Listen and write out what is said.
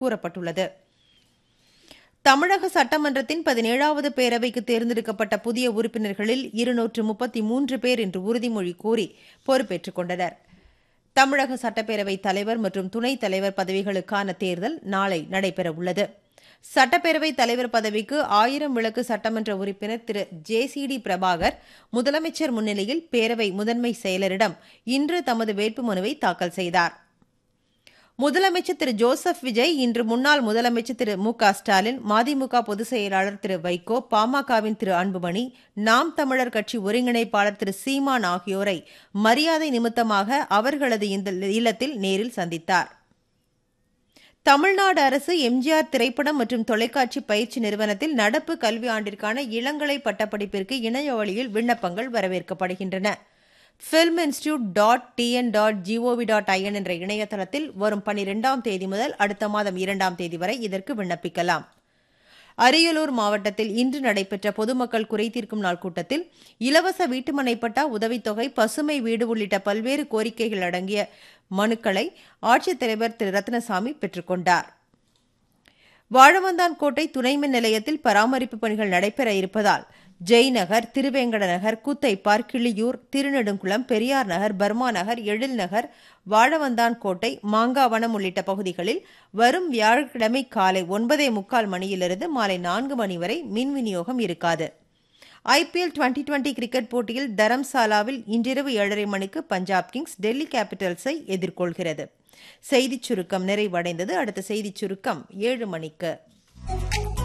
கூறப்பட்டுள்ளது தமிழக சட்டமன்றத்தின் பதினேழாவது பேரவைக்கு தேர்ந்தெடுக்கப்பட்ட புதிய உறுப்பினர்களில் இருநூற்று முப்பத்தி மூன்று பேர் இன்று உறுதிமொழி கூறி பொறுப்பேற்றுக் கொண்டனர் தமிழக சட்டப்பேரவைத் தலைவர் மற்றும் துணைத் தலைவர் பதவிகளுக்கான தேர்தல் நாளை நடைபெறவுள்ளது சட்டப்பேரவைத் தலைவர் பதவிக்கு ஆயிரம் விளக்கு சட்டமன்ற உறுப்பினர் Thiru J C D Prabhakar முதலமைச்சர் முன்னிலையில் பேரவை முதன்மை செயலரிடம் இன்று தமது வேட்புமனுவை தாக்கல் செய்தார் முதலமைச்சர் திரு ஜோசப் விஜய் இன்று முன்னாள் முதலமைச்சர் திரு மு க ஸ்டாலின் மதிமுக பொதுச் செயலாளர் திரு வைகோ பாமகவின் திரு அன்புமணி நாம் தமிழர் கட்சி ஒருங்கிணைப்பாளர் திரு சீமான் ஆகியோரை மரியாதை நிமித்தமாக அவர்களது இந்த இல்லத்தில் நேரில் சந்தித்தார் தமிழ்நாடு அரசு எம்ஜிஆர் திரைப்படம் மற்றும் தொலைக்காட்சி பயிற்சி நிறுவனத்தில் நடப்பு கல்வி ஆண்டிற்கான இளங்கலை பட்டப்படிப்பிற்கு இணைய வழியில் விண்ணப்பங்கள் வரவேற்கப்படுகின்றன film institute dot T N dot G O V dot I N என்ற இணையதளத்தில் வரும் பனிரெண்டாம் தேதி முதல் அடுத்த மாதம் இரண்டாம் தேதி வரை இதற்கு விண்ணப்பிக்கலாம் அரியலூர் மாவட்டத்தில் இன்று நடைபெற்ற பொதுமக்கள் குறைதீர்க்கும் நாள் கூட்டத்தில் இலவச வீட்டுமனை பட்டா உதவித்தொகை பசுமை வீடு உள்ளிட்ட பல்வேறு கோரிக்கைகள் அடங்கிய மனுக்களை ஆட்சித்தலைவர் திரு ரத்னசாமி பெற்றுக்கொண்டார் வாழவந்தான் கோட்டை துணைமின் நிலையத்தில் பராமரிப்பு பணிகள் நடைபெற இருப்பதால் ஜெய்நகர் திருவேங்கட நகர் கூத்தைப்பார் கிளியூர் திருநெடுங்குளம் பெரியார் நகர் பர்மா நகர் எழில் நகர் வாழவந்தான் கோட்டை மாங்காவனம் உள்ளிட்ட பகுதிகளில் வரும் வியாழக்கிழமை காலை ஒன்பதே முக்கால் மணியிலிருந்து மாலை நான்கு மணி வரை மின் விநியோகம் இருக்காது ஐபிஎல் டுவெண்டி டுவெண்டி கிரிக்கெட் போட்டியில் தரம்சாலாவில் இன்றிரவு ஏழரை மணிக்கு பஞ்சாப் கிங்ஸ் டெல்லி கேபிட்டல்ஸை எதிர்கொள்கிறது செய்திச் சுருக்கம் நிறைவடைந்தது அடுத்த செய்திச் சுருக்கம் ஏழு மணிக்கு